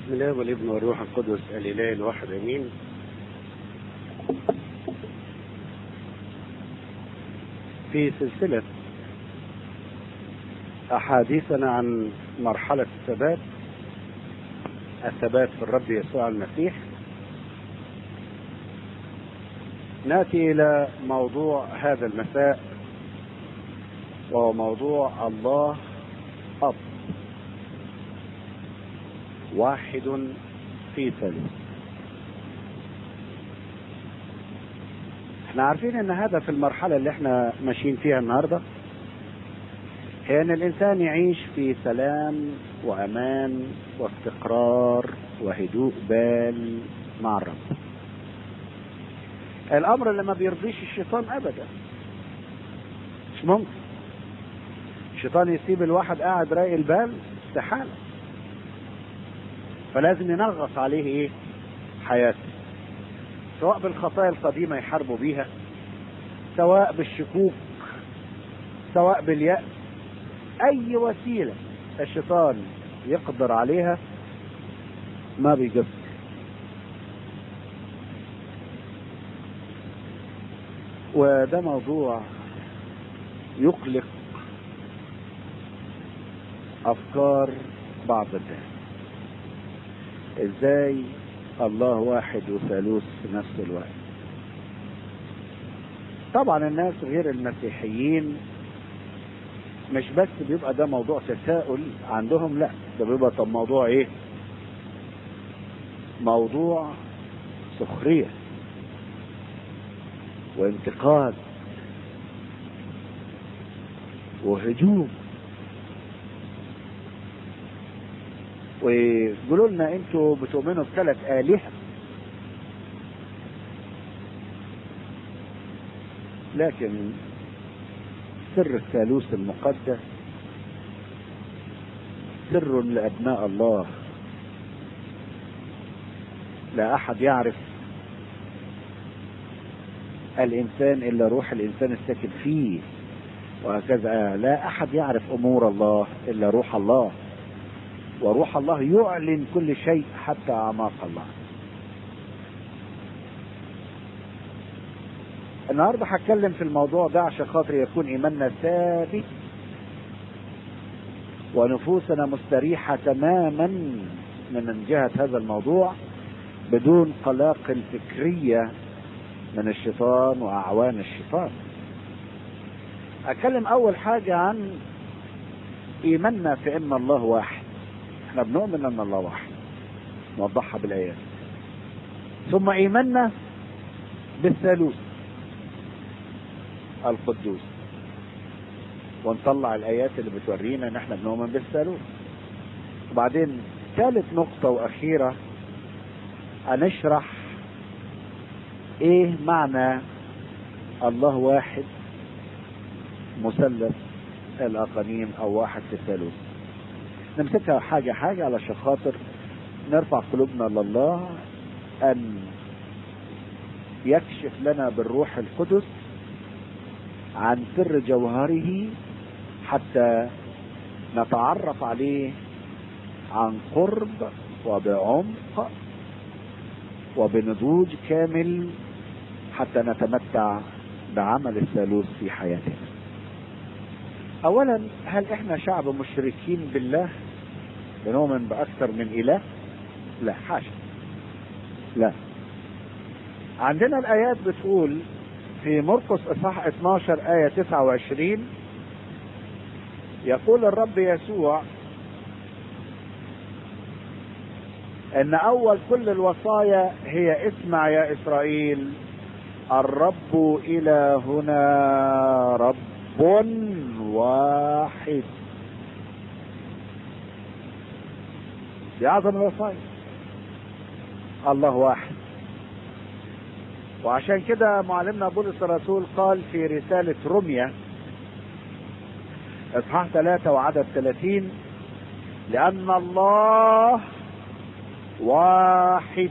بسم الله والابن والروح القدس الاله الواحد امين في سلسله احاديثنا عن مرحله الثبات الثبات في الرب يسوع المسيح ناتي الى موضوع هذا المساء وهو موضوع الله اب واحد في ثالث احنا عارفين ان هدف المرحلة اللي احنا ماشيين فيها النهاردة هي ان الانسان يعيش في سلام وامان واستقرار وهدوء بال مع الرب الامر اللي ما بيرضيش الشيطان ابدا مش ممكن الشيطان يسيب الواحد قاعد رايق البال استحاله فلازم ينغص عليه ايه حياته سواء بالخطايا القديمة يحاربوا بيها سواء بالشكوك سواء باليأس أي وسيلة الشيطان يقدر عليها ما بيقصر وده موضوع يقلق أفكار بعض الناس ازاي الله واحد وثالوث في نفس الوقت طبعا الناس غير المسيحيين مش بس بيبقى ده موضوع تساؤل عندهم لا ده بيبقى طب موضوع ايه موضوع سخرية وانتقاد وهجوم ويقولوا لنا انتوا بتؤمنوا بثلاث آلهة لكن سر الثالوث المقدس سر لأبناء الله لا أحد يعرف الإنسان إلا روح الإنسان الساكن فيه وهكذا لا أحد يعرف أمور الله إلا روح الله وروح الله يعلن كل شيء حتى اعماق الله النهارده هتكلم في الموضوع ده عشان خاطر يكون ايماننا ثابت ونفوسنا مستريحه تماما من جهه هذا الموضوع بدون قلاقل فكريه من الشيطان واعوان الشيطان اتكلم اول حاجه عن ايماننا في ان الله واحد احنا بنؤمن ان الله واحد نوضحها بالايات ثم ايماننا بالثالوث القدوس ونطلع الايات اللي بتورينا ان احنا بنؤمن بالثالوث وبعدين ثالث نقطة واخيرة هنشرح ايه معنى الله واحد مثلث الاقانيم او واحد في الثالوث نمسكها حاجة حاجة علشان خاطر نرفع قلوبنا لله أن يكشف لنا بالروح القدس عن سر جوهره حتى نتعرف عليه عن قرب وبعمق وبنضوج كامل حتى نتمتع بعمل الثالوث في حياتنا اولا هل احنا شعب مشركين بالله بنؤمن باكثر من اله لا حاشا لا عندنا الايات بتقول في مرقس اصحاح 12 ايه 29 يقول الرب يسوع ان اول كل الوصايا هي اسمع يا اسرائيل الرب الهنا رب واحد دي اعظم الوصايا الله واحد وعشان كده معلمنا بولس الرسول قال في رسالة روميا اصحاح ثلاثة وعدد ثلاثين لأن الله واحد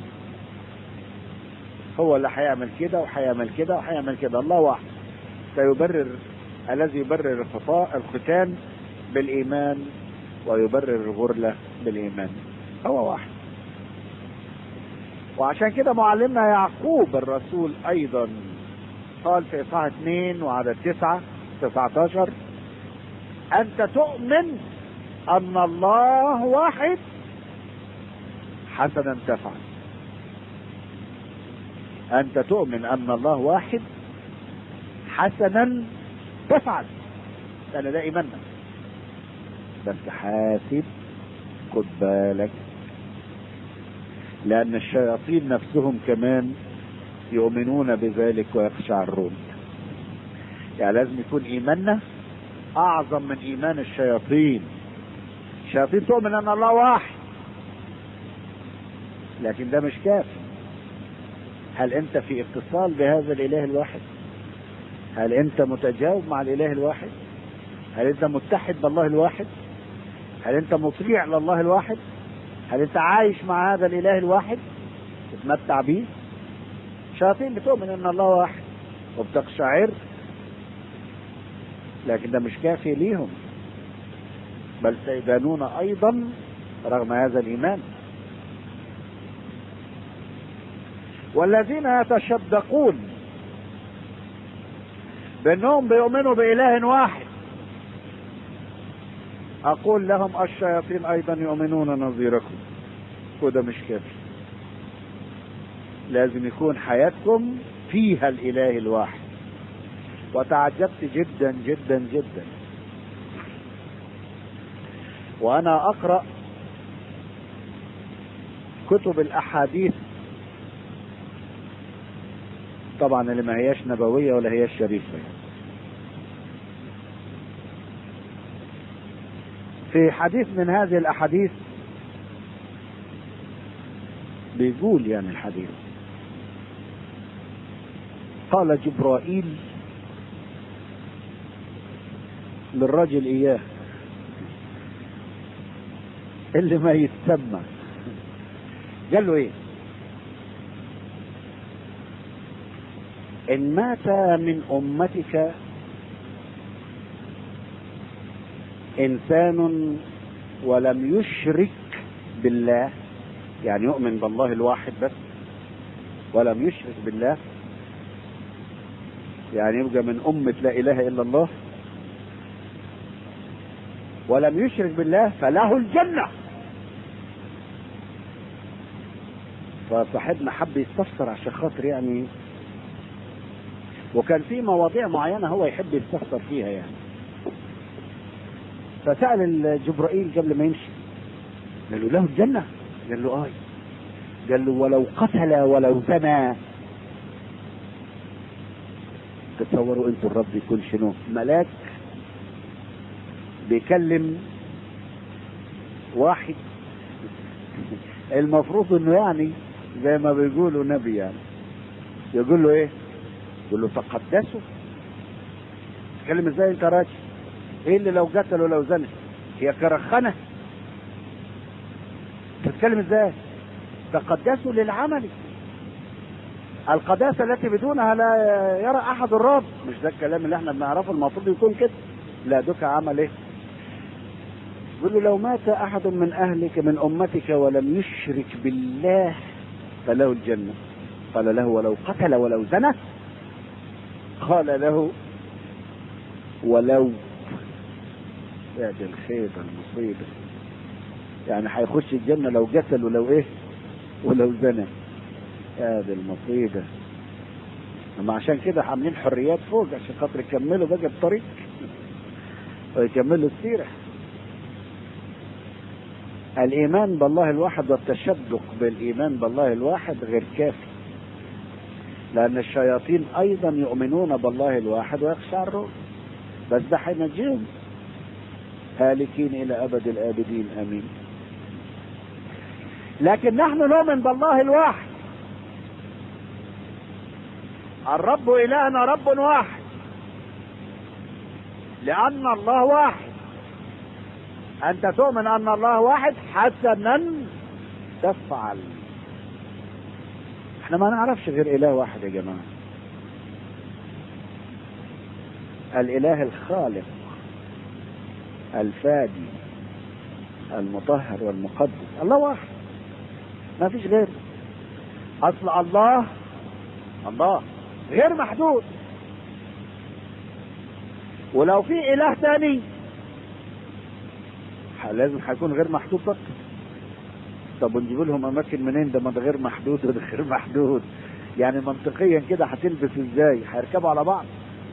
هو اللي هيعمل كده وهيعمل كده وهيعمل كده الله واحد سيبرر الذي يبرر الخطاء الختان بالإيمان ويبرر الغرلة بالإيمان هو واحد وعشان كده معلمنا يعقوب الرسول ايضا قال في اصحاح 2 وعدد 9 19 انت تؤمن ان الله واحد حسنا تفعل انت تؤمن ان الله واحد حسنا تفعل انا ده ايماننا بس حاسب خد بالك لان الشياطين نفسهم كمان يؤمنون بذلك ويقشعرون يعني لازم يكون ايماننا اعظم من ايمان الشياطين الشياطين تؤمن ان الله واحد لكن ده مش كافي هل انت في اتصال بهذا الاله الواحد هل انت متجاوب مع الاله الواحد هل انت متحد بالله الواحد هل انت مطيع لله الواحد هل انت عايش مع هذا الاله الواحد تتمتع به شياطين بتؤمن ان الله واحد وبتقشعر لكن ده مش كافي ليهم بل سيدانون ايضا رغم هذا الايمان والذين يتشدقون بانهم بيؤمنوا باله واحد اقول لهم الشياطين ايضا يؤمنون نظيركم وده مش كافي لازم يكون حياتكم فيها الاله الواحد وتعجبت جدا جدا جدا وانا اقرا كتب الاحاديث طبعا اللي ما هياش نبويه ولا هياش شريفه في حديث من هذه الاحاديث بيقول يعني الحديث قال جبرائيل للرجل اياه اللي ما يتسمى قال له ايه ان مات من امتك انسان ولم يشرك بالله يعني يؤمن بالله الواحد بس ولم يشرك بالله يعني يبقى من أمة لا إله إلا الله ولم يشرك بالله فله الجنة فصاحبنا حب يستفسر عشان خاطر يعني وكان في مواضيع معينة هو يحب يستفسر فيها يعني فسأل جبرائيل قبل ما يمشي قال له له الجنة قال له آه قال له ولو قتل ولو زنى تصوروا انتوا الرب يكون شنو ملاك بيكلم واحد المفروض انه يعني زي ما بيقولوا نبي يعني يقول له ايه يقول له تقدسوا تتكلم ازاي انت راجل ايه اللي لو قتل ولو زنى هي كرخنه تتكلم ازاي تقدسوا للعمل القداسة التي بدونها لا يرى أحد الرب مش ده الكلام اللي احنا بنعرفه المفروض يكون كده لا دوك عمل ايه يقول له لو مات أحد من أهلك من أمتك ولم يشرك بالله فله الجنة قال له ولو قتل ولو زنى قال له ولو يا دي الخيبة المصيبة يعني هيخش الجنة لو قتل ولو ايه ولو زنى هذه المصيبة اما عشان كده عاملين حريات فوق عشان خاطر يكملوا بقى الطريق ويكملوا السيرة الإيمان بالله الواحد والتشدق بالإيمان بالله الواحد غير كافي لأن الشياطين أيضا يؤمنون بالله الواحد ويخشعرون بس ده هينجيهم هالكين إلى أبد الآبدين آمين لكن نحن نؤمن بالله الواحد الرب إلهنا رب واحد لأن الله واحد أنت تؤمن أن الله واحد حسنا تفعل احنا ما نعرفش غير إله واحد يا جماعة الإله الخالق الفادي المطهر والمقدس الله واحد ما فيش غيره اصل الله الله غير محدود ولو في اله تاني لازم هيكون غير محدود برضه طب ونجيب لهم اماكن منين ده ما ده غير محدود وده غير محدود يعني منطقيا كده هتلبس ازاي هيركبوا على بعض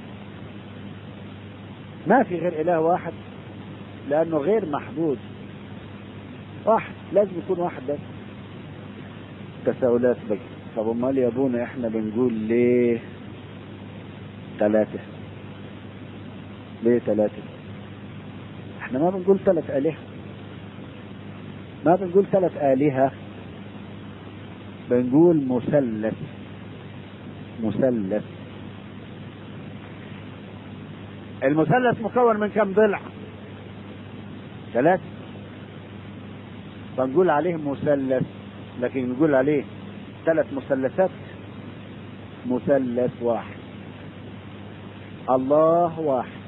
ما في غير اله واحد لانه غير محدود واحد لازم يكون واحد بس تساؤلات بقى طب امال يا ابونا احنا بنقول ليه ثلاثة ليه ثلاثة احنا ما بنقول ثلاث آلهة ما بنقول ثلاث آلهة بنقول مثلث مثلث المثلث مكون من كم ضلع ثلاثة فنقول عليه مثلث لكن نقول عليه ثلاث مثلثات مثلث واحد الله واحد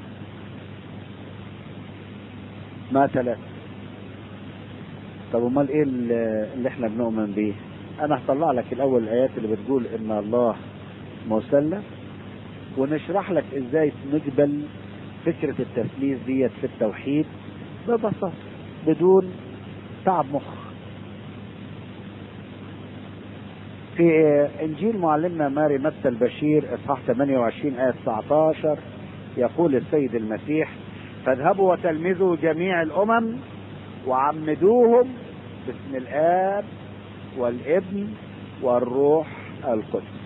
ما ثلاث طب امال ايه اللي احنا بنؤمن بيه انا هطلع لك الاول الايات اللي بتقول ان الله مثلث ونشرح لك ازاي نقبل فكرة التثليث ديت في التوحيد ببساطة بدون تعب مخ في انجيل معلمنا ماري متى البشير اصحاح 28 ايه 19 يقول السيد المسيح فاذهبوا وتلمذوا جميع الامم وعمدوهم باسم الاب والابن والروح القدس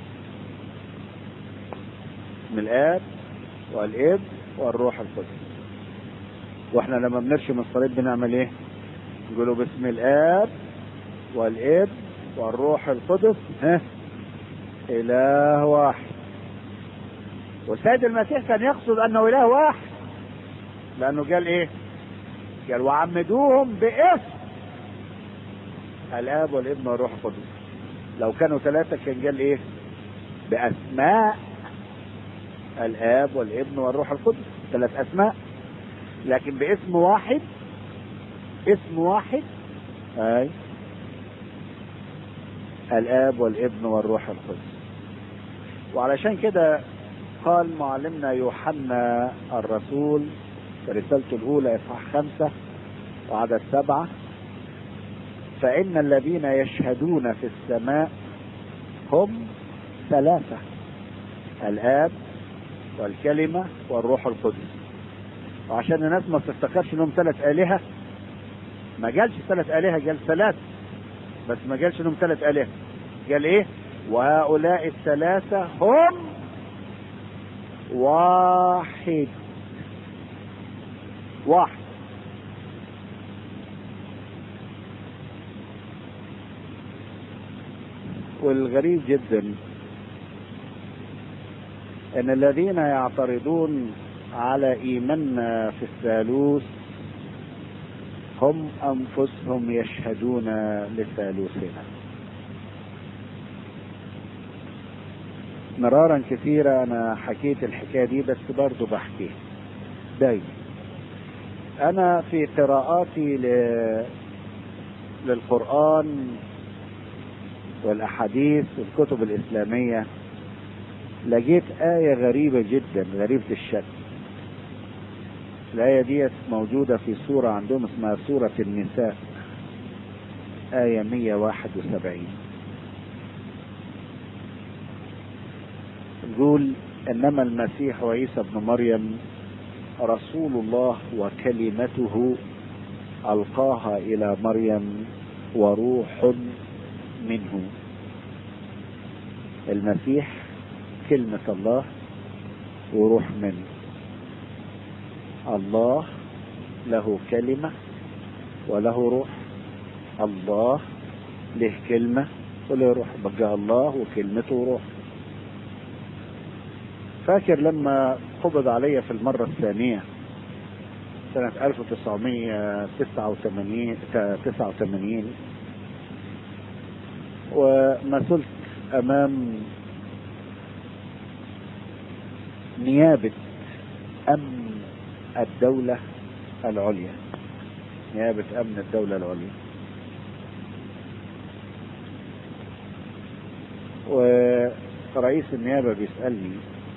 باسم الاب والابن والروح القدس واحنا لما بنرشم الصليب بنعمل ايه نقولوا باسم الاب والابن والروح القدس ها اله واحد والسيد المسيح كان يقصد انه اله واحد لانه قال ايه قال وعمدوهم باسم الاب والابن والروح القدس لو كانوا ثلاثه كان قال ايه باسماء الاب والابن والروح القدس ثلاث اسماء لكن باسم واحد اسم واحد اي الاب والابن والروح القدس وعلشان كده قال معلمنا يوحنا الرسول في رسالته الاولى اصحاح خمسه وعدد سبعه فان الذين يشهدون في السماء هم ثلاثه الاب والكلمه والروح القدس وعشان الناس ما تفتكرش انهم ثلاث الهه ما قالش ثلاث الهه قال ثلاث بس ما قالش انهم ثلاث الهه قال ايه وهؤلاء الثلاثه هم واحد واحد والغريب جدا ان الذين يعترضون على ايماننا في الثالوث هم انفسهم يشهدون لثالوثنا مرارا كثيرا انا حكيت الحكايه دي بس برضه بحكيها دايما انا في قراءاتي ل... للقران والاحاديث والكتب الاسلاميه لقيت آية غريبة جدا غريبة الشكل الآية دي موجودة في سورة عندهم اسمها سورة النساء آية 171 تقول إنما المسيح عيسى ابن مريم رسول الله وكلمته ألقاها إلى مريم وروح منه المسيح كلمة الله وروح منه الله له كلمة وله روح الله له كلمة وله روح بقى الله وكلمته وروح فاكر لما قبض علي في المرة الثانية سنة 1989 89 ومثلت أمام نيابة أمن الدولة العليا نيابة أمن الدولة العليا ورئيس النيابة بيسألني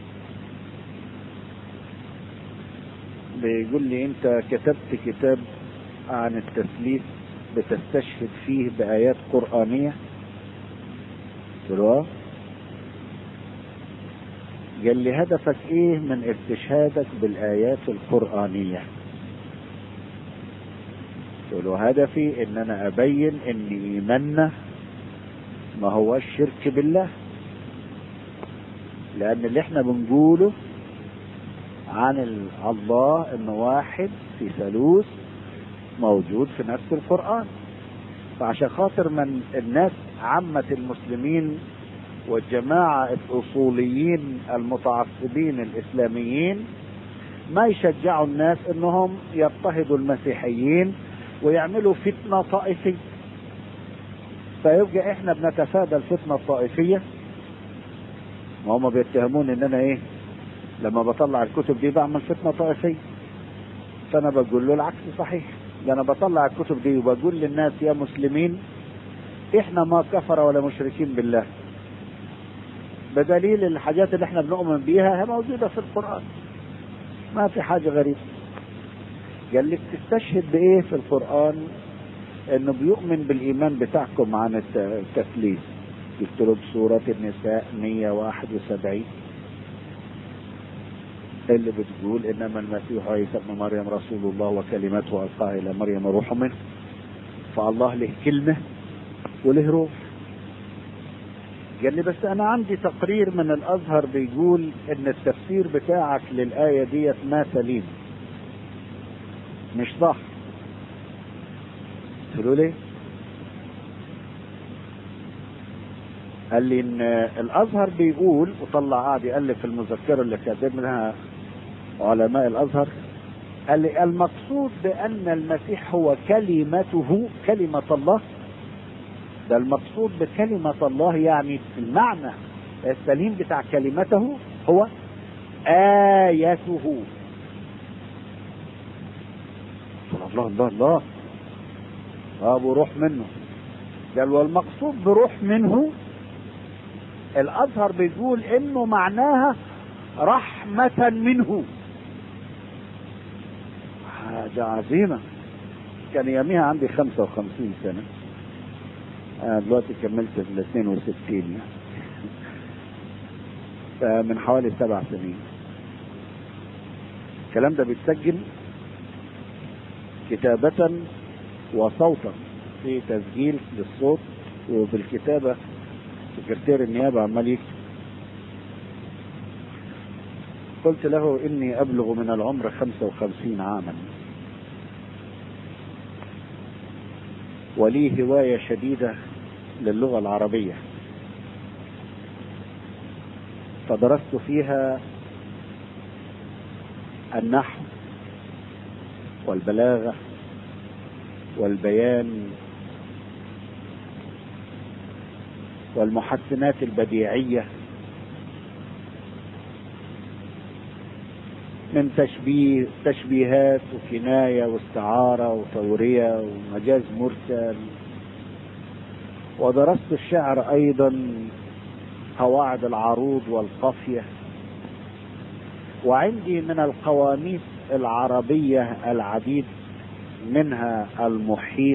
بيقول لي انت كتبت كتاب عن التثليث بتستشهد فيه بآيات قرآنية قلت له آه. قال لي هدفك ايه من استشهادك بالآيات القرآنية قلت له هدفي ان انا ابين ان ايماننا ما هو الشرك بالله لان اللي احنا بنقوله عن ال- الله انه واحد في ثالوث موجود في نفس القرآن فعشان خاطر من الناس عامة المسلمين والجماعة الأصوليين المتعصبين الإسلاميين ما يشجعوا الناس انهم يضطهدوا المسيحيين ويعملوا فتنة طائفية فيبقى احنا بنتفادى الفتنة الطائفية ما هم بيتهموني ان انا ايه لما بطلع الكتب دي بعمل فتنة طائفية فانا بقول له العكس صحيح ده انا بطلع الكتب دي وبقول للناس يا مسلمين احنا ما كفر ولا مشركين بالله بدليل الحاجات اللي احنا بنؤمن بيها هي موجودة في القرآن ما في حاجة غريبة قال لي بتستشهد بايه في القرآن انه بيؤمن بالايمان بتاعكم عن الت- التثليث قلت له بسورة النساء 171 اللي بتقول انما المسيح عيسى ابن مريم رسول الله وكلمته القاها الى مريم روح منه فالله له كلمه وله روح قال لي بس انا عندي تقرير من الازهر بيقول ان التفسير بتاعك للايه ديت ما سليم مش صح قلت له ليه قال لي ان الازهر بيقول وطلع قاعد يالف في المذكره اللي كاتبها علماء الازهر قال لي المقصود بان المسيح هو كلمته كلمه الله ده المقصود بكلمه الله يعني المعنى السليم بتاع كلمته هو ايته الله الله الله ابو روح منه قال والمقصود بروح منه الازهر بيقول انه معناها رحمة منه حاجة عظيمة كان يوميها عندي 55 سنة أنا دلوقتي كملت ال 62 يعني فمن حوالي سبع سنين الكلام ده بيتسجل كتابة وصوتا في تسجيل للصوت وبالكتابة سكرتير النيابة عمال يكتب قلت له إني أبلغ من العمر خمسة وخمسين عاما ولي هواية شديدة للغة العربية فدرست فيها النحو والبلاغة والبيان والمحسنات البديعية من تشبيه تشبيهات وكناية واستعارة وتورية ومجاز مرسل ودرست الشعر أيضا قواعد العروض والقافية وعندي من القواميس العربية العديد منها المحيط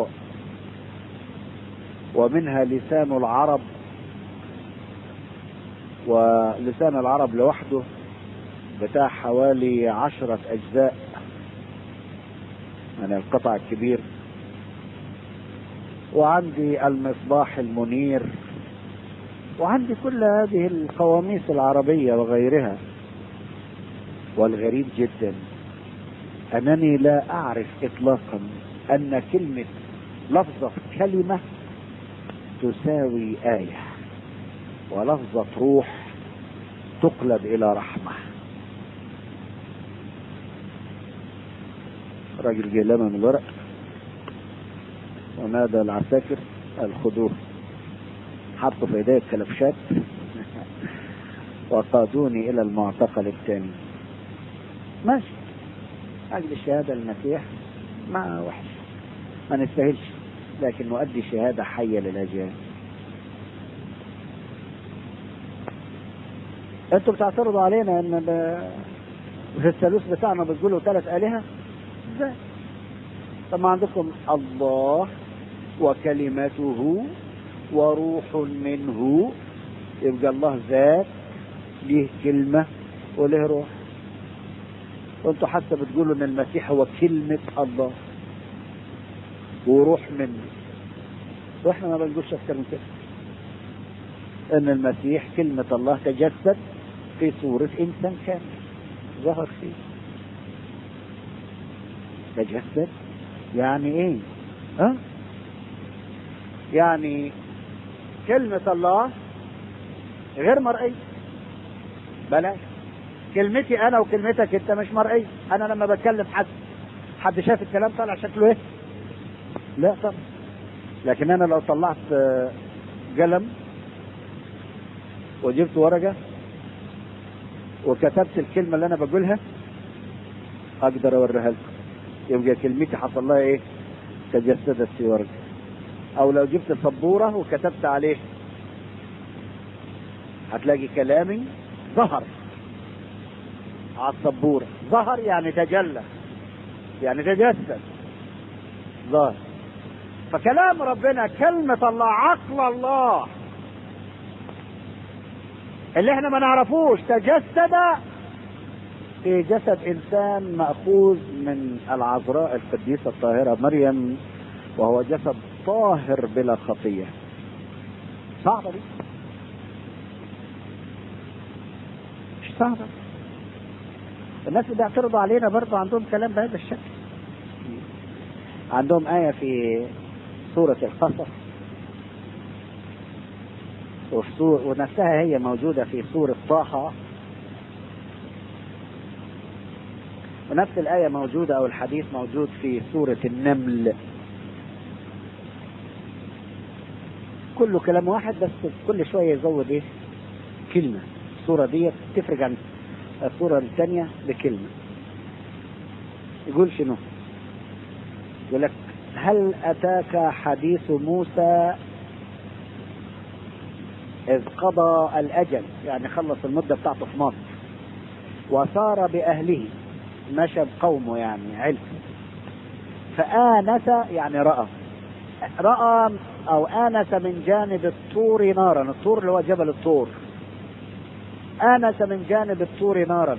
ومنها لسان العرب ولسان العرب لوحده بتاع حوالي عشرة أجزاء من القطع الكبير وعندي المصباح المنير وعندي كل هذه القواميس العربية وغيرها والغريب جدا أنني لا أعرف إطلاقا أن كلمة لفظة كلمة تساوي آية ولفظة روح تقلب إلى رحمة راجل جه لنا من الورق ونادى العساكر الخضور حطوا في ايديه الكلبشات وقادوني الى المعتقل الثاني ماشي اجل الشهاده للمسيح ما وحش ما نستاهلش لكن نؤدي شهاده حيه للاجيال انتوا بتعترضوا علينا ان ب- في الثالوث بتاعنا بتقولوا ثلاث آلهة ازاي؟ طب ما عندكم الله وكلمته وروح منه يبقى الله ذات ليه كلمة وله روح وانتوا حتى بتقولوا ان المسيح هو كلمة الله وروح منه واحنا ما بنقولش اكتر من كده ان المسيح كلمة الله تجسد في صورة انسان كامل ظهر فيه تجسد يعني ايه ها يعني كلمة الله غير مرئية بلاش كلمتي انا وكلمتك انت مش مرئية انا لما بتكلم حد حد شاف الكلام طالع شكله ايه لا طبعا لكن انا لو طلعت آه، قلم وجبت ورقة وكتبت الكلمة اللي انا بقولها اقدر اوريها لكم يبقى كلمتي حصل لها ايه تجسدت في ورقة او لو جبت سبورة وكتبت عليه هتلاقي كلامي ظهر على السبورة ظهر يعني تجلى يعني تجسد ظهر فكلام ربنا كلمة الله عقل الله اللي احنا ما نعرفوش تجسد في جسد انسان ماخوذ من العذراء القديسه الطاهره مريم وهو جسد طاهر بلا خطيه صعبه دي مش صعبه الناس اللي بيعترضوا علينا برضه عندهم كلام بهذا الشكل عندهم آية في سورة القصص وفي سور ونفسها هي موجودة في سورة طه ونفس الآية موجودة أو الحديث موجود في سورة النمل كله كلام واحد بس كل شوية يزود إيه كلمة السورة دي تفرق عن السورة الثانية بكلمة يقول شنو يقول لك هل أتاك حديث موسى إذ قضى الأجل يعني خلص المدة بتاعته في مصر وسار بأهله مشى بقومه يعني علم فآنس يعني رأى رأى أو آنس من جانب الطور نارا الطور اللي هو جبل الطور آنس من جانب الطور نارا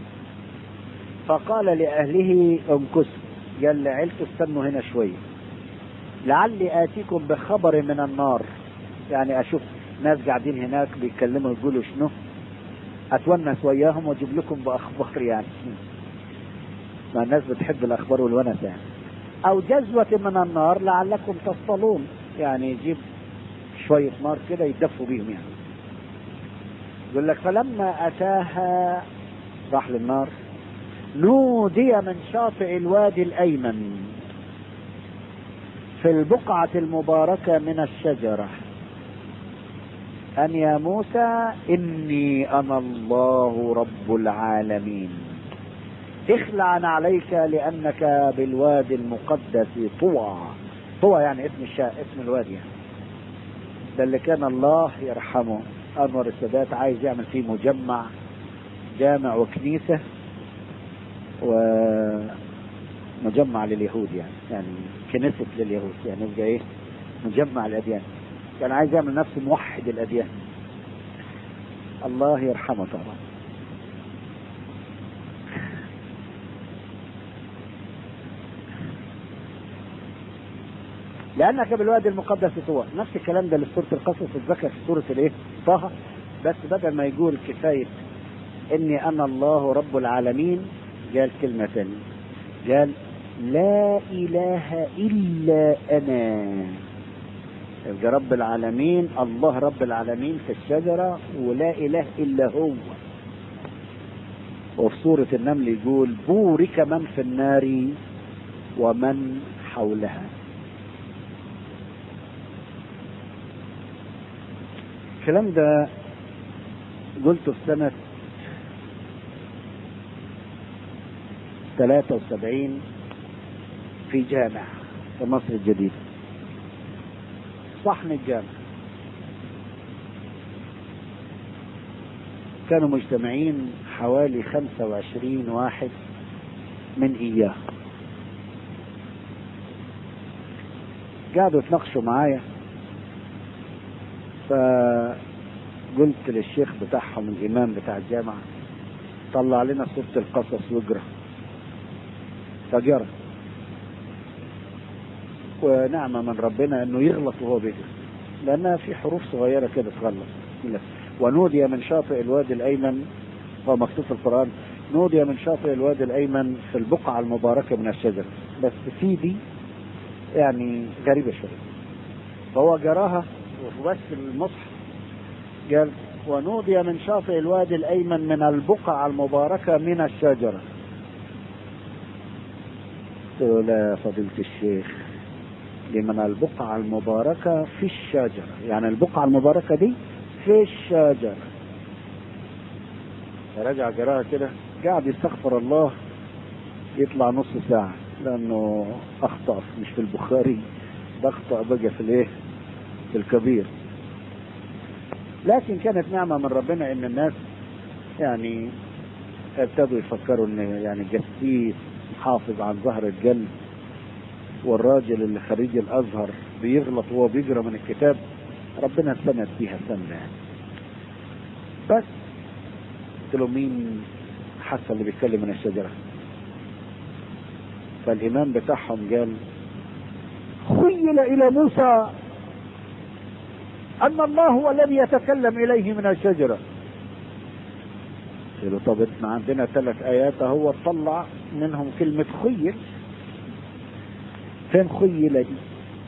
فقال لأهله امكثوا قال لعيلته استنوا هنا شوية لعلي آتيكم بخبر من النار يعني أشوف ناس قاعدين هناك بيتكلموا يقولوا شنو أتونس وياهم وأجيب لكم بأخبار يعني ما الناس بتحب الأخبار والونس يعني أو جزوة من النار لعلكم تصطلون يعني يجيب شوية نار كده يدفوا بيهم يعني يقول لك فلما أتاها راح للنار نودي من شاطئ الوادي الأيمن في البقعة المباركة من الشجرة أن يا موسى إني أنا الله رب العالمين اخلع عليك لأنك بالوادي المقدس طوى طوى يعني اسم الشاء اسم الوادي يعني. ده اللي كان الله يرحمه أنور السادات عايز يعمل فيه مجمع جامع وكنيسة ومجمع لليهود يعني يعني كنيسة لليهود يعني يبقى ايه مجمع الأديان كان عايز يعمل نفسه موحد الأديان الله يرحمه طبعا لأنك بالوادي المقدس طوى نفس الكلام ده اللي في سورة القصص اتذكر في سورة الايه؟ طه بس بدل ما يقول كفاية إني أنا الله رب العالمين قال كلمة ثانية قال لا إله إلا أنا يبقى رب العالمين الله رب العالمين في الشجرة ولا إله إلا هو وفي سورة النمل يقول بورك من في النار ومن حولها الكلام ده قلته في سنة 73 في جامع في مصر الجديدة صحن الجامع كانوا مجتمعين حوالي 25 واحد من إياه قعدوا يتناقشوا معايا فقلت للشيخ بتاعهم الإمام بتاع الجامعة طلع لنا سورة القصص واجرى فجرى ونعمة من ربنا انه يغلط وهو بيجري لانها في حروف صغيرة كده تغلط ونودي من شاطئ الوادي الايمن هو مكتوب في القرآن نودي من شاطئ الوادي الايمن في البقعة المباركة من الشجر بس في دي يعني غريبة شوية فهو جراها وفي بس المصحف قال ونودي من شاطئ الوادي الايمن من البقعة المباركة من الشجرة قلت له لا يا فضيلة الشيخ لمن البقعة المباركة في الشجرة يعني البقعة المباركة دي في الشجرة رجع جراها كده قاعد يستغفر الله يطلع نص ساعة لأنه أخطأ مش في البخاري ده أخطأ بقى في الإيه؟ في الكبير لكن كانت نعمة من ربنا إن الناس يعني ابتدوا يفكروا إن يعني جسيس حافظ عن ظهر الجلد والراجل اللي خريج الازهر بيغلط وهو بيقرا من الكتاب ربنا سند فيها سنه يعني بس قلت له مين حس اللي بيتكلم من الشجره فالامام بتاعهم قال خيل الى موسى ان الله هو الذي يتكلم اليه من الشجره قلت له طب احنا عندنا ثلاث ايات اهو طلع منهم كلمه خيل فين خيل دي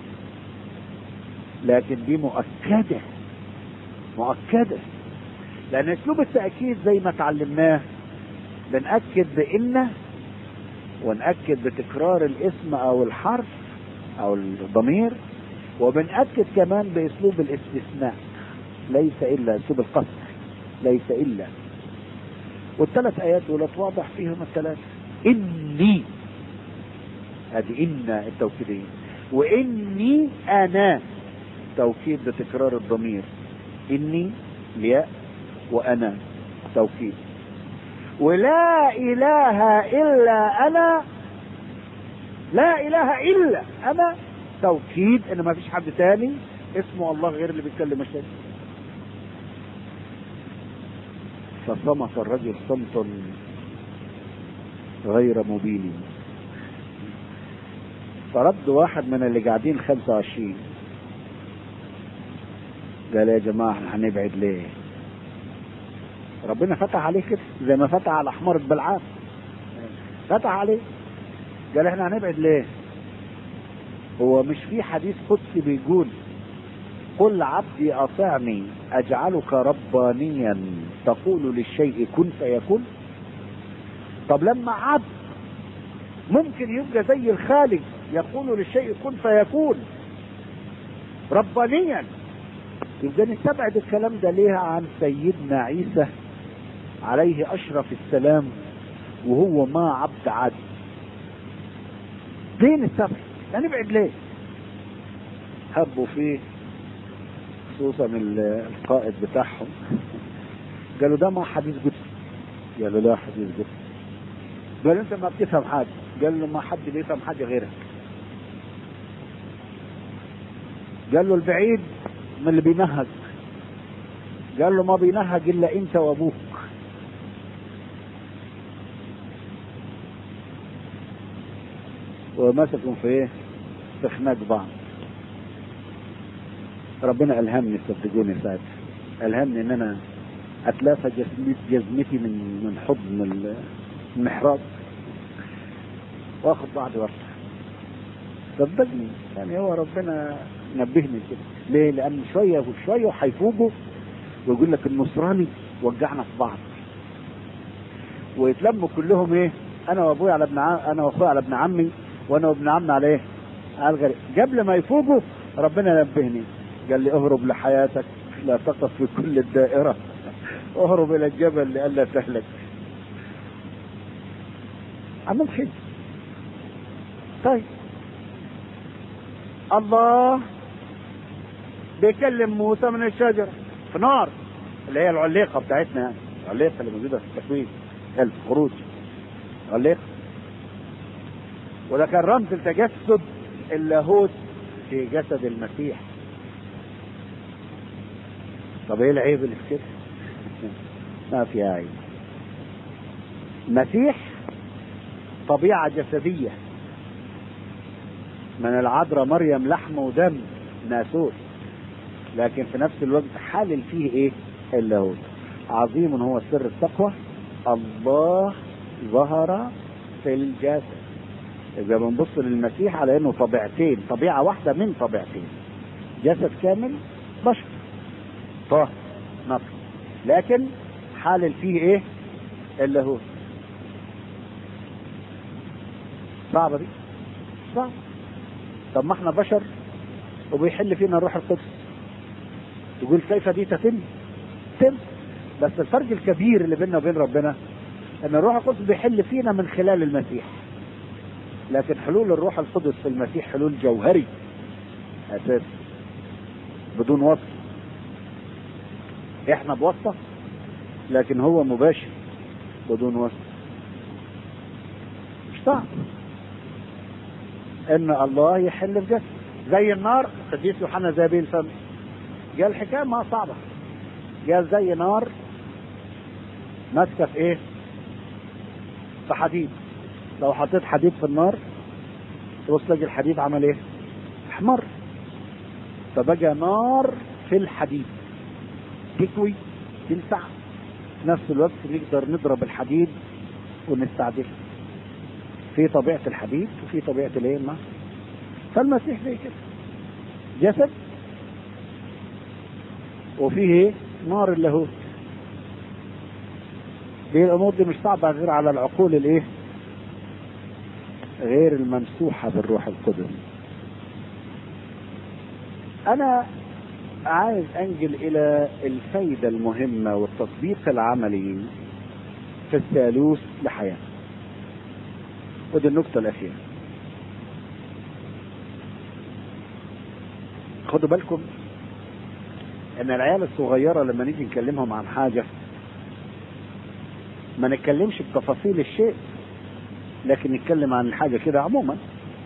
لكن دي مؤكدة مؤكدة لأن أسلوب التأكيد زي ما تعلمناه بنأكد بإن ونأكد بتكرار الاسم أو الحرف أو الضمير وبنأكد كمان بأسلوب الاستثناء ليس إلا أسلوب القصر ليس إلا والثلاث آيات دولت واضح فيهم الثلاثة إني ادي ان التوكيدية واني انا توكيد بتكرار الضمير اني الياء وانا توكيد ولا اله الا انا لا اله الا انا توكيد ان ما فيش حد تاني اسمه الله غير اللي بيتكلم الشيء فصمت الرجل صمت غير مبين فرد واحد من اللي قاعدين 25 قال يا جماعة احنا هنبعد ليه؟ ربنا فتح عليه كده زي ما فتح على حمار بلعام فتح عليه قال احنا هنبعد ليه؟ هو مش في حديث قدسي بيقول قل عبدي اطعني اجعلك ربانيا تقول للشيء كن فيكون طب لما عبد ممكن يبقى زي الخالق يقول للشيء كن فيكون ربانيا يبقى نستبعد الكلام ده ليه عن سيدنا عيسى عليه اشرف السلام وهو ما عبد عاد ليه نستبعد لا نبعد ليه هبوا فيه خصوصا القائد بتاعهم قالوا ده ما حديث قدسي قالوا لا حديث قدسي قال انت ما بتفهم حاجه قال له ما حد بيفهم حاجه غيرك قال له البعيد من اللي بينهج قال له ما بينهج الا انت وابوك ومسكوا في ايه في خناق بعض ربنا الهمني صدقوني ساعتها الهمني ان انا اتلافى جسمي جزمتي من من حضن المحراب واخد بعض وافتح صدقني يعني هو ربنا نبهني كده ليه؟ لان شويه وشويه هيفوجوا ويقول لك النصراني وجعنا في بعض ويتلموا كلهم ايه؟ انا وابويا على ابن عم انا واخويا على ابن عمي وانا وابن عمي على ايه؟ على الغريب قبل ما يفوجوا ربنا نبهني قال لي اهرب لحياتك لا تقف في كل الدائره اهرب الى الجبل لئلا تهلك عمل خير طيب الله بيكلم موسى من الشجرة في نار اللي هي العليقة بتاعتنا يعني عليقة اللي موجودة في التكوين الخروج عليقة وده كان رمز لتجسد اللاهوت في جسد المسيح طب ايه العيب اللي في كده؟ ما في عيب المسيح طبيعة جسدية من العذراء مريم لحم ودم ناسوت لكن في نفس الوقت حالل فيه ايه اللاهوت عظيم هو سر التقوى الله ظهر في الجسد اذا بنبص للمسيح على انه طبيعتين طبيعه واحده من طبيعتين جسد كامل بشر طاهر نقي لكن حالل فيه ايه اللاهوت صعبه دي صعب طب ما احنا بشر وبيحل فينا الروح القدس تقول كيف دي تتم تم بس الفرق الكبير اللي بيننا وبين ربنا ان الروح القدس بيحل فينا من خلال المسيح لكن حلول الروح القدس في المسيح حلول جوهري اساس بدون وصف احنا بواسطه لكن هو مباشر بدون وصف مش صعب ان الله يحل في جسد زي النار قديس يوحنا زابيل الفم قال الحكايه ما صعبه قال زي نار ماسكه في ايه؟ في حديد لو حطيت حديد في النار تبص تلاقي الحديد عمل ايه؟ احمر فبقى نار في الحديد تكوي تلسع في نفس الوقت نقدر نضرب الحديد ونستعدله في طبيعة الحديد وفي طبيعة الايه النار فالمسيح زي كده جسد وفيه ايه نار اللاهوت دي الامور دي مش صعبة غير على العقول الايه غير الممسوحة بالروح القدس انا عايز انجل الى الفايدة المهمة والتطبيق العملي في الثالوث لحياتنا ودي النقطة الأخيرة خدوا بالكم ان العيال الصغيرة لما نيجي نكلمهم عن حاجة ما نتكلمش بتفاصيل الشيء لكن نتكلم عن الحاجة كده عموما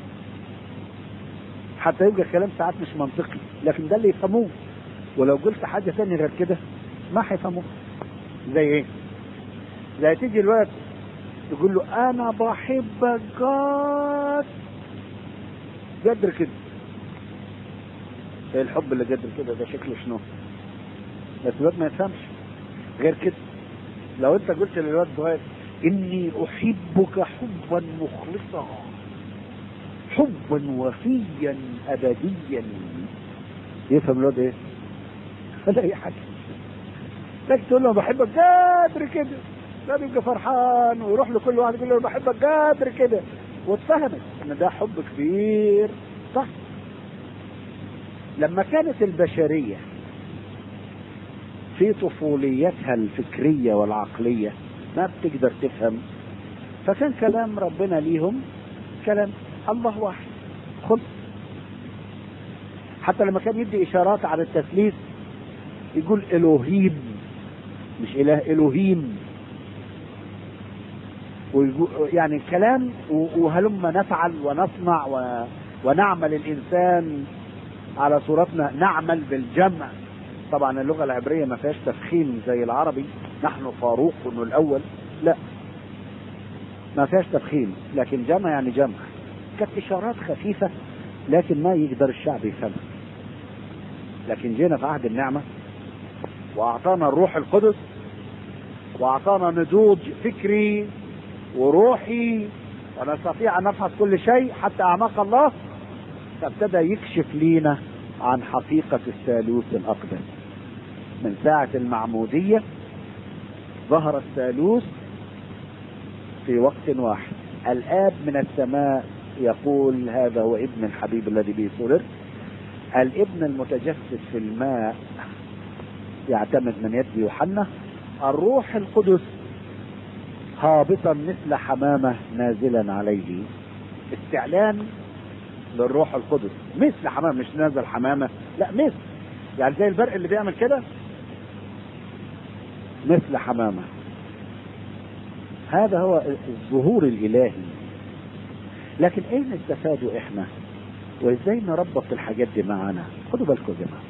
حتى يبقى الكلام ساعات مش منطقي لكن ده اللي يفهموه ولو قلت حاجة تانية غير كده ما هيفهموه زي ايه زي تيجي الولد تقول له انا بحبك جاد قدر كده ايه الحب اللي قدر كده ده شكله شنو بس الواد ما يفهمش غير كده لو انت قلت للواد صغير اني احبك حبا مخلصا حبا وفيا ابديا يفهم الواد ايه ولا اي حاجه لكن تقول له بحبك قدر كده ده بيبقى فرحان ويروح لكل واحد يقول له بحبك قدر كده واتفهمت ان ده حب كبير صح لما كانت البشريه في طفوليتها الفكريه والعقليه ما بتقدر تفهم فكان كلام ربنا ليهم كلام الله واحد خلص حتى لما كان يدي اشارات على التثليث يقول الوهيم مش اله الوهيم يعني كلام وهلم نفعل ونصنع و... ونعمل الانسان على صورتنا نعمل بالجمع طبعا اللغه العبريه ما فيهاش تفخيم زي العربي نحن فاروق الاول لا ما فيهاش تفخيم لكن جمع يعني جمع كانت اشارات خفيفه لكن ما يقدر الشعب يفهمها لكن جينا في عهد النعمه واعطانا الروح القدس واعطانا نضوج فكري وروحي ونستطيع ان نفحص كل شيء حتى اعماق الله فابتدى يكشف لينا عن حقيقة الثالوث الأقدس من ساعة المعمودية ظهر الثالوث في وقت واحد الآب من السماء يقول هذا هو ابن الحبيب الذي به سرر الابن المتجسد في الماء يعتمد من يد يوحنا الروح القدس هابطا مثل حمامة نازلا عليه استعلان للروح القدس مثل حمامة مش نازل حمامة لا مثل يعني زي البرق اللي بيعمل كده مثل حمامة هذا هو الظهور الالهي لكن ايه نستفاده احنا وازاي نربط الحاجات دي معانا خدوا بالكم يا جماعه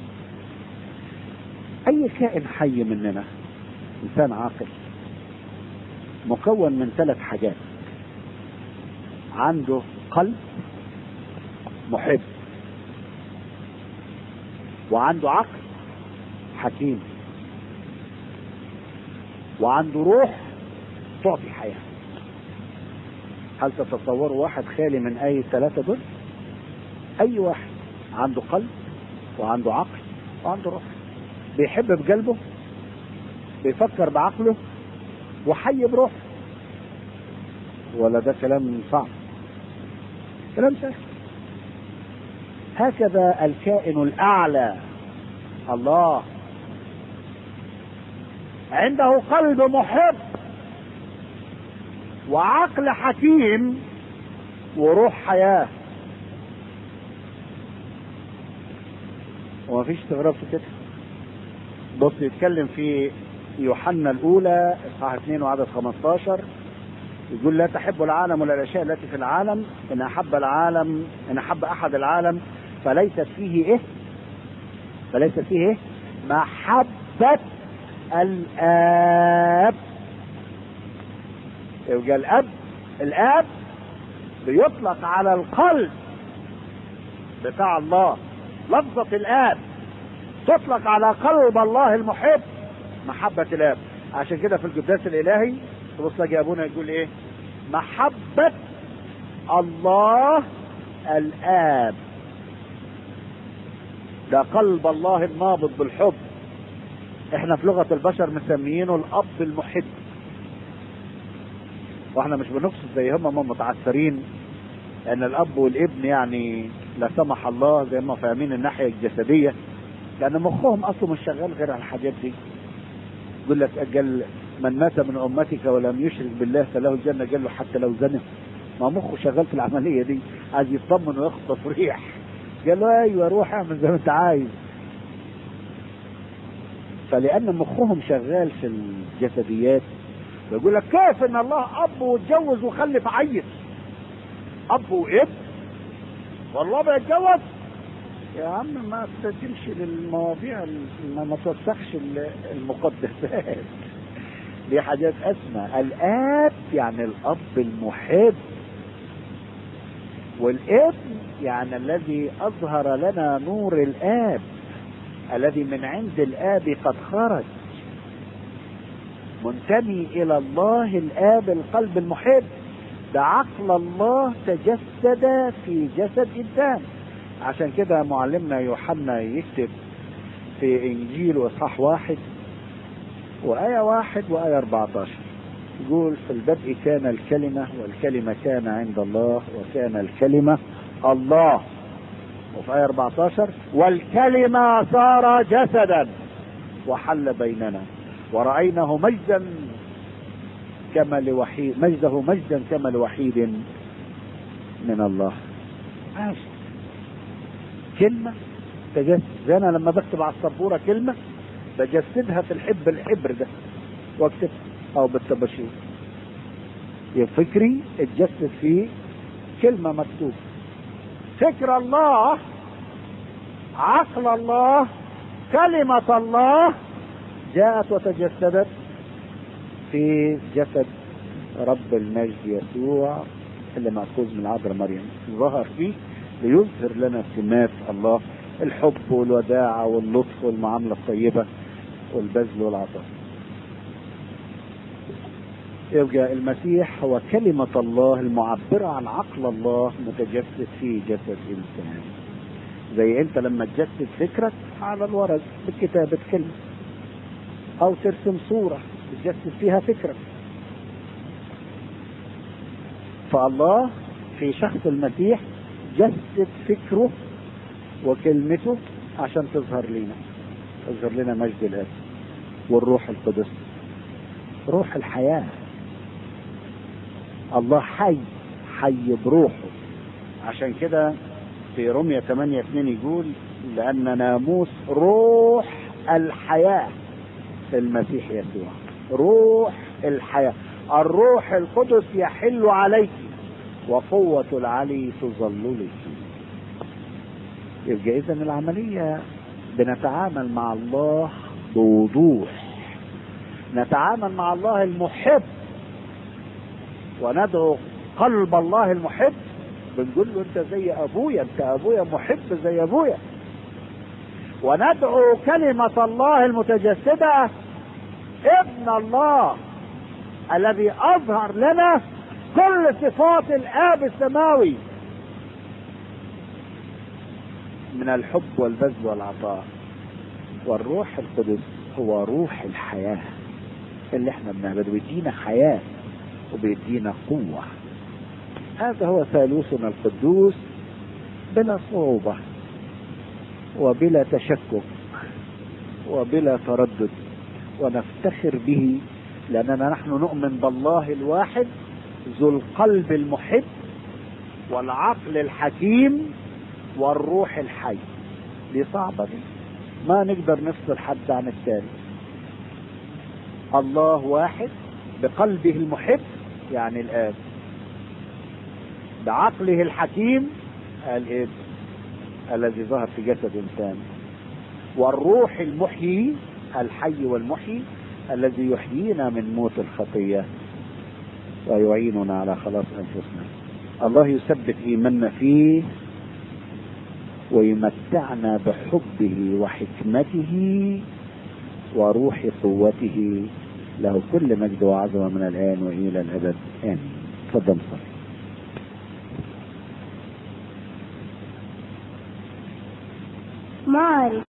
اي كائن حي مننا انسان عاقل مكون من ثلاث حاجات عنده قلب محب وعنده عقل حكيم وعنده روح تعطي حياة هل تتصوروا واحد خالي من أي الثلاثة دول؟ أي واحد عنده قلب وعنده عقل وعنده روح بيحب بقلبه بيفكر بعقله وحي بروحه ولا ده كلام صعب كلام سهل هكذا الكائن الأعلى الله عنده قلب محب وعقل حكيم وروح حياة وما فيش استغراب في كده بص يتكلم في يوحنا الأولى إصحاح 2 وعدد 15 يقول لا تحب العالم ولا الأشياء التي في العالم إن أحب العالم إن أحب أحد العالم فليست فيه إيه؟ فليست فيه إيه؟ محبة الآب يبقى الأب الآب بيطلق على القلب بتاع الله لفظة الآب تطلق على قلب الله المحب محبة الآب عشان كده في القداس الإلهي تبص تلاقي أبونا يقول إيه محبة الله الآب ده قلب الله النابض بالحب احنا في لغة البشر مسميينه الأب المحب واحنا مش بنقصد زي هم هم متعثرين ان الاب والابن يعني لا سمح الله زي ما فاهمين الناحيه الجسديه لان مخهم اصلا مش شغال غير على الحاجات دي يقول لك اجل من مات من امتك ولم يشرك بالله فله الجنه قال له حتى لو زنى ما مخه شغال في العمليه دي عايز يطمن وياخد تصريح قال له ايوه روح اعمل زي ما انت عايز فلان مخهم شغال في الجسديات يقول لك كيف ان الله اب واتجوز وخلف عيل اب وابن والله بيتجوز يا عم ما تمشي للمواضيع ما, ما توسخش المقدسات دي حاجات اسمى الاب يعني الاب المحب والابن يعني الذي اظهر لنا نور الاب الذي من عند الاب قد خرج منتمي الى الله الاب القلب المحب ده عقل الله تجسد في جسد انسان عشان كده معلمنا يوحنا يكتب في انجيل واصحاح واحد وآية واحد وآية 14 يقول في البدء كان الكلمة والكلمة كان عند الله وكان الكلمة الله وفي آية 14 والكلمة صار جسدا وحل بيننا ورأيناه مجدا كما لوحيد مجده مجدا كما لوحيد من الله عاش كلمة تجسد زي انا لما بكتب على السبورة كلمة بجسدها في الحب الحبر ده واكتب او بالطباشير فكري اتجسد فيه كلمة مكتوبة فكر الله عقل الله كلمة الله جاءت وتجسدت في جسد رب المجد يسوع اللي مأخوذ من عذراء مريم ظهر فيه ليظهر لنا سمات الله الحب والوداعة واللطف والمعاملة الطيبة والبذل والعطاء يبقى المسيح هو كلمة الله المعبرة عن عقل الله متجسد في جسد إنسان زي أنت لما تجسد فكرك على الورق بكتابة كلمة أو ترسم صورة تجسد فيها فكرك فالله في شخص المسيح جسد فكره وكلمته عشان تظهر لنا تظهر لنا مجد الاب والروح القدس روح الحياة الله حي حي بروحه عشان كده في رمية 8 2 يقول لأن ناموس روح الحياة في المسيح يسوع روح الحياة الروح القدس يحل عليك وقوة العلي تظللك يبقى إذا العملية بنتعامل مع الله بوضوح نتعامل مع الله المحب وندعو قلب الله المحب بنقول له انت زي ابويا انت ابويا محب زي ابويا وندعو كلمة الله المتجسدة ابن الله الذي اظهر لنا كل صفات الاب السماوي من الحب والبذل والعطاء والروح القدس هو روح الحياة اللي احنا بنعبده بيدينا حياة وبيدينا قوة هذا هو ثالوثنا القدوس بلا صعوبة وبلا تشكك وبلا تردد ونفتخر به لأننا نحن نؤمن بالله الواحد ذو القلب المحب والعقل الحكيم والروح الحي دي صعبة دي ما نقدر نفصل حد عن الثاني الله واحد بقلبه المحب يعني الآب بعقله الحكيم الابن الذي ظهر في جسد انسان والروح المحيي الحي والمحيي الذي يحيينا من موت الخطيه ويعيننا على خلاص انفسنا الله يثبت ايماننا فيه ويمتعنا بحبه وحكمته وروح قوته له كل مجد وعظمه من الان والى الابد امين تفضل صلي معرفة